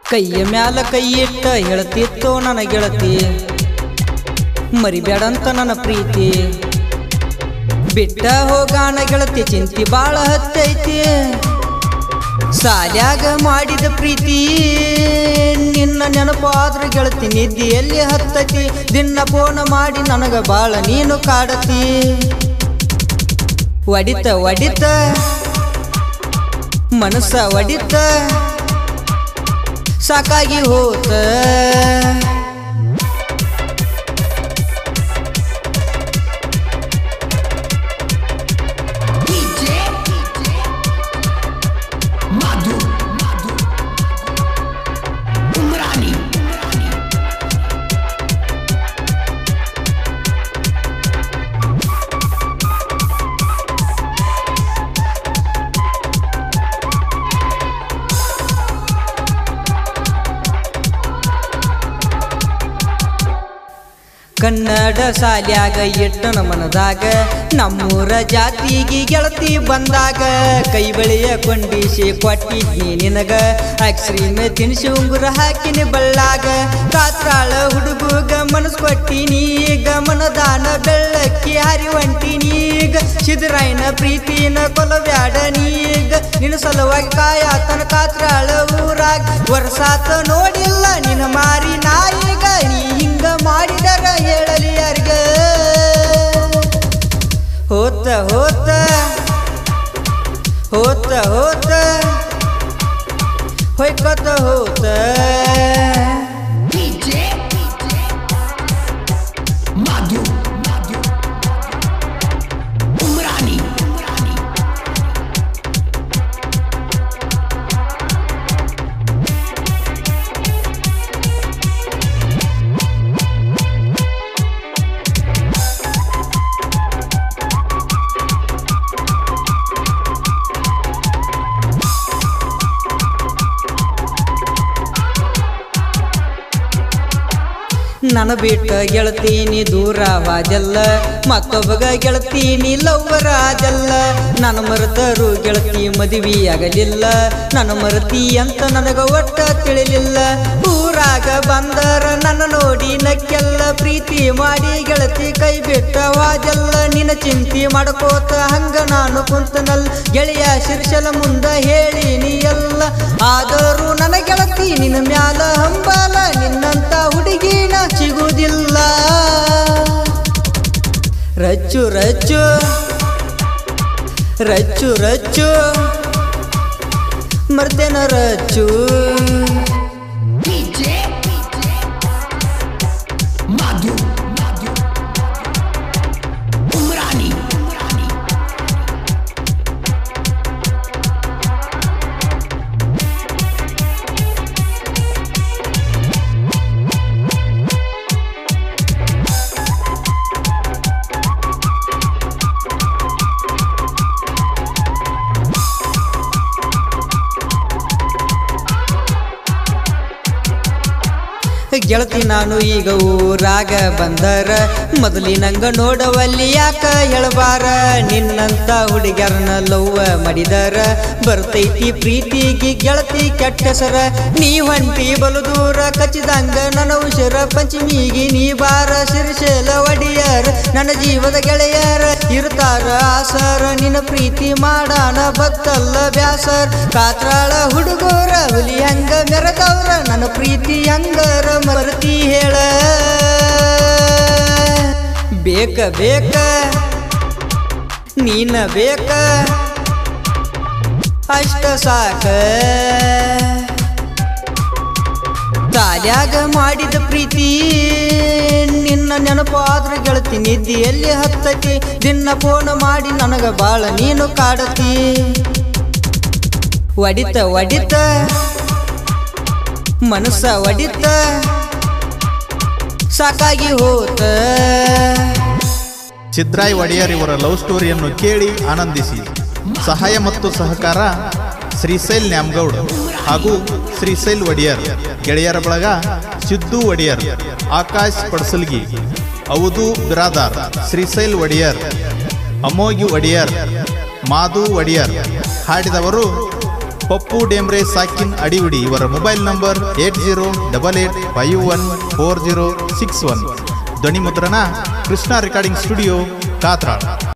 ಕೈಯ ಮ್ಯಾಲ ಕೈ ಇಟ್ಟ ಹೇಳ್ತಿತ್ತು ನನ್ನ ಗೆಳತಿ ಮರಿಬೇಡಂತ ನನ್ನ ಪ್ರೀತಿ ಬಿಟ್ಟ ಹೋಗಾಣ ಗೆಳತಿ ಚಿಂತಿ ಬಾಳ ಹತ್ತೈತಿ ಸಾಲ್ಯಾಗ ಮಾಡಿದ ಪ್ರೀತಿ ನಿನ್ನ ನೆನಪಾದ್ರ ಗೆಳತಿ ನಿದ್ದಿಯಲ್ಲಿ ಹತ್ತತಿ ದಿನ ಫೋನ್ ಮಾಡಿ ನನಗ ಬಾಳ ನೀನು ಕಾಡತಿ ಒಡಿತ ಒಡಿತ ಮನಸ್ಸ ಒಡಿತ ಸಾಕಾಗಿ ಹೋತ DJ Madhu Umrani ಕನ್ನಡ ಸಾಲ್ಯಾಗ ಇಟ್ಟನ ಮನದಾಗ ನಮ್ಮೂರ ಜಾತಿಗೆ ಗೆಳತಿ ಬಂದಾಗ ಕೈ ಬಳಿಯ ಕೊಂಡಿಸಿ ಕೊಟ್ಟಿದ್ನಿ ನಿನಗ ಅಕ್ಸ್ರೀಮೆ ತಿನಿಸಿ ಉಂಗುರ ಹಾಕಿನಿ ಬಳ್ಳಾಗ ಕಾತ್ರಾಳ ಹುಡುಗುಗ ಮನಸ್ ಕೊಟ್ಟಿನಿ ಈಗ ಮನದಾನ ಬೆಳ್ಳಕ್ಕಿ ಹರಿವಂಟಿನಿ ಈಗ ಸಿದ್ದರಾಯನ ಪ್ರೀತಿನ ಕೊಲಬ್ಯಾಡ ನೀಗ ನಿನ್ನ ಸಲುವಾಗಿ ಕಾಯಾತನ ಕಾತ್ರಾಳ ಊರಾಗ ವರ್ಷಾತ ನೋಡಿಲ್ಲ ನಿನ್ನ ಮಾರಿ ನಾಯಿಗ ನೀ ಹಿಂಗ ಮಾಡಿದರ ಹೇಳಲಿ ಯಾರಿಗ ಹೋತ ಹೋತ ಹೋತ ಹೋತ ಹೊಯ್ಕೊತ ಹೋತ DJ Madhu Umrani ನನ್ನ ಬಿಟ್ಟ ಗೆಳತೀನಿ ದೂರವಾದಲ್ಲ ಮತ್ತೊಬ್ಬಗ ಗೆಳತೀನಿ ಲವ್ವರಾದಲ್ಲ ನನ್ನ ಮರೆತರು ಗೆಳತಿ ಮದುವೆ ಆಗಲಿಲ್ಲ ನನ್ನ ಮರತಿ ಅಂತ ನನಗ ಒಟ್ಟ ತಿಳಿಲಿಲ್ಲ ಊರಾಗ ಬಂದರ ನನ್ನ ನೋಡಿ ನಕ್ಕೆಲ್ಲ ಪ್ರೀತಿ ಮಾಡಿ ಗೆಳತಿ ಕೈ ಬಿಟ್ಟವಾದಲ್ಲ ನಿನ್ನ ಚಿಂತೆ ಮಾಡ್ಕೋತ ಹಂಗ ನಾನು ಕುಂತನಲ್ ಗೆಳೆಯ ಶಿರ್ಷಲ ಮುಂದ ಹೇಳಿನಿ ಎಲ್ಲ ಆದರೂ ನನ್ನ ಗೆಳತಿ ನಿನ್ನ ಮ್ಯಾಲ ಹಂಬಲ ನಿನ್ನಂತ ಹುಡುಗಿನ ಸಿಗುವುದಿಲ್ಲ Rachchu Rachchu Rachchu Rachchu ಮರ್ದೇನ Rachchu DJ Madhu Umrani ಗೆಳತಿ ನಾನು ಈಗ ಊರಾಗ ಬಂದರ ಮೊದಲಿನಂಗ ನೋಡವಲ್ಲಿ ಯಾಕ ಹೇಳಬಾರ ನಿನ್ನಂತ ಹುಡುಗರನ್ನ ಲವ್ವ ಮಾಡಿದರ ಬರ್ತೈತಿ ಪ್ರೀತಿಗೆ ಗೆಳತಿ ಕೆಟ್ಟ ಹೆಸರ ನೀ ಹೊಂಟಿ ಬಲು ದೂರ ಕಚ್ಚಿದಂಗ ನನ್ನ ಉಸಿರ ಪಂಚಮಿಗೆ ನೀ ಬಾರ ಶಿರ್ಶೇಲ ಒಡಿಯರ್ ನನ್ನ ಜೀವದ ಗೆಳೆಯರ ಇರ್ತಾರ ಆಸರ ನಿನ್ನ ಪ್ರೀತಿ ಮಾಡಾನ ಭಕ್ತಲ್ಲ ಬ್ಯಾಸರ್ ಕಾತ್ರಾಳ ಹುಡುಗರ ಹುಲಿ ಹಂಗ ಮೆರೆದವ್ರ ನನ್ನ ಪ್ರೀತಿ ಹಂಗರ ಮರತಿ ಹೇಳ ಬೇಕ ಬೇಕ ನೀನ ಬೇಕ ಅಷ್ಟ ಸಾಕ ತಾಲ್ಯಾಗ ಮಾಡಿದ ಪ್ರೀತಿ ನಿನ್ನ ನೆನಪಾದ್ರ ಗೆಳತಿ ನಿದ್ದಿಯಲ್ಲಿ ಹತ್ತತಿ ದಿನ ಫೋನ್ ಮಾಡಿ ನನಗ ಬಾಳ ನೀನು ಕಾಡತಿ ಒಡಿತ ಒಡಿತ ಮನಸ್ಸ ಒಡಿತ ಸಾಕಾಗಿ ಹೋತ ಸಿದ್ರಾಯ್ ಒಡೆಯರ್ ಇವರ ಲವ್ ಸ್ಟೋರಿಯನ್ನು ಕೇಳಿ ಆನಂದಿಸಿ ಸಹಾಯ ಮತ್ತು ಸಹಕಾರ ಶ್ರೀಶೈಲ್ ನ್ಯಾಮಗೌಡ್ ಹಾಗೂ ಶ್ರೀಶೈಲ್ ಒಡೆಯರ್ ಗೆಳೆಯರ ಬಳಗ ಸಿದ್ದು ಒಡೆಯರ್ ಆಕಾಶ್ ಪಡ್ಸಲ್ಗಿ ಅವಧು ಬಿರಾದಾರ್ ಶ್ರೀಶೈಲ್ ಒಡೆಯರ್ ಅಮೋಗಿ ಒಡೆಯರ್ ಮಾಧು ಒಡೆಯರ್ ಹಾಡಿದವರು ಪಪ್ಪು ಡೇಮ್ರೆ ಸಾಕಿನ್ ಅಡಿವಿಡಿ ಇವರ mobile number eight zero double eight five one four zero six one ಧ್ವನಿ ಮುದ್ರಣ ಕೃಷ್ಣ ರೆಕಾರ್ಡಿಂಗ್ ಸ್ಟುಡಿಯೋ ಕಾತ್ರಾಳ್